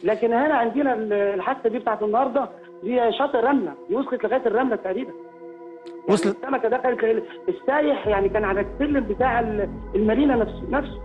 لكن هنا عندنا ال- الحادثه دي بتاعت النهارده دي شاطئ رمله دي وصلت لغايه الرمله تقريبا يعني وصلت- السمكه دخلت السايح يعني كان على السلم بتاع ال- المارينا نفسه نفسه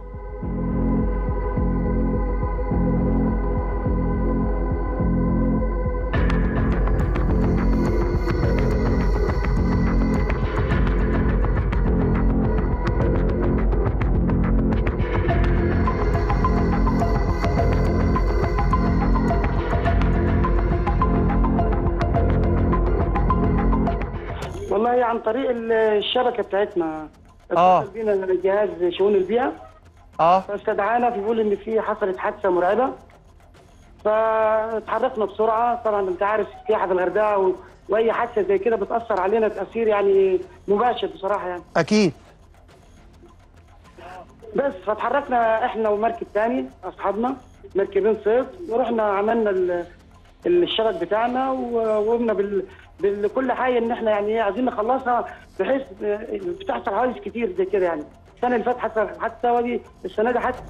والله عن طريق ال- الشبكه بتاعتنا آه. اتصل بينا جهاز شؤون البيئه اه فاستدعانا بيقول ان في حصلت حادثه مرعبه فتحركنا بسرعه طبعا انت عارف سياحه في الغردقه و... واي حادثه زي كده بتاثر علينا تاثير يعني مباشر بصراحه يعني اكيد بس فتحركنا احنا ومركب تاني اصحابنا مركبين صيد ورحنا عملنا ال- الشبك بتاعنا و- وقمنا بال... بكل حاجه ان احنا يعني ايه عايزين نخلصها بحيث آه، بتحصل حوادث كتير زي كده يعني السنه اللي فاتت حصل حادثه ودي السنه دي حادثه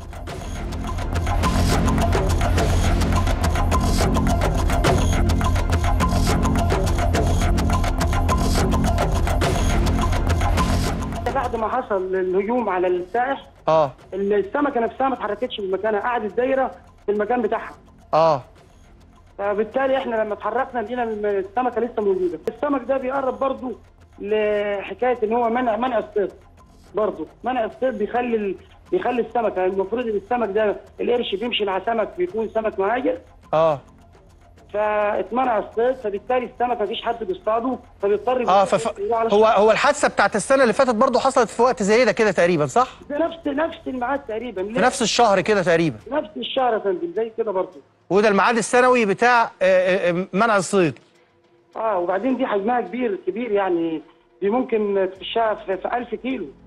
بعد ما حصل الهجوم على السائح اه السمكه نفسها ما اتحركتش من مكانها قعدت دايره في المكان بتاعها اه فبالتالي احنا لما اتحركنا لقينا السمكه لسه موجوده السمك ده بيقرب برضو لحكايه ان هو منع منع الصيد برضو منع الصيد بيخلي ال... بيخلي السمك يعني المفروض ان السمك ده القرش بيمشي مع سمك بيكون سمك مهاجر اه فاتمنع الصيد فبالتالي السمك مفيش حد بيصطاده فبيضطر اه يروح فف... على هو الشط. هو الحادثه بتاعت السنه اللي فاتت برضو حصلت في وقت زي ده كده تقريبا صح في نفس نفس الميعاد تقريبا في نفس الشهر كده تقريبا نفس الشهر يا فندم زي كده برضو وده الميعاد السنوي بتاع آه، آه، آه، منع الصيد اه وبعدين دي حجمها كبير كبير يعني دي ممكن تخشها في, في 1000 كيلو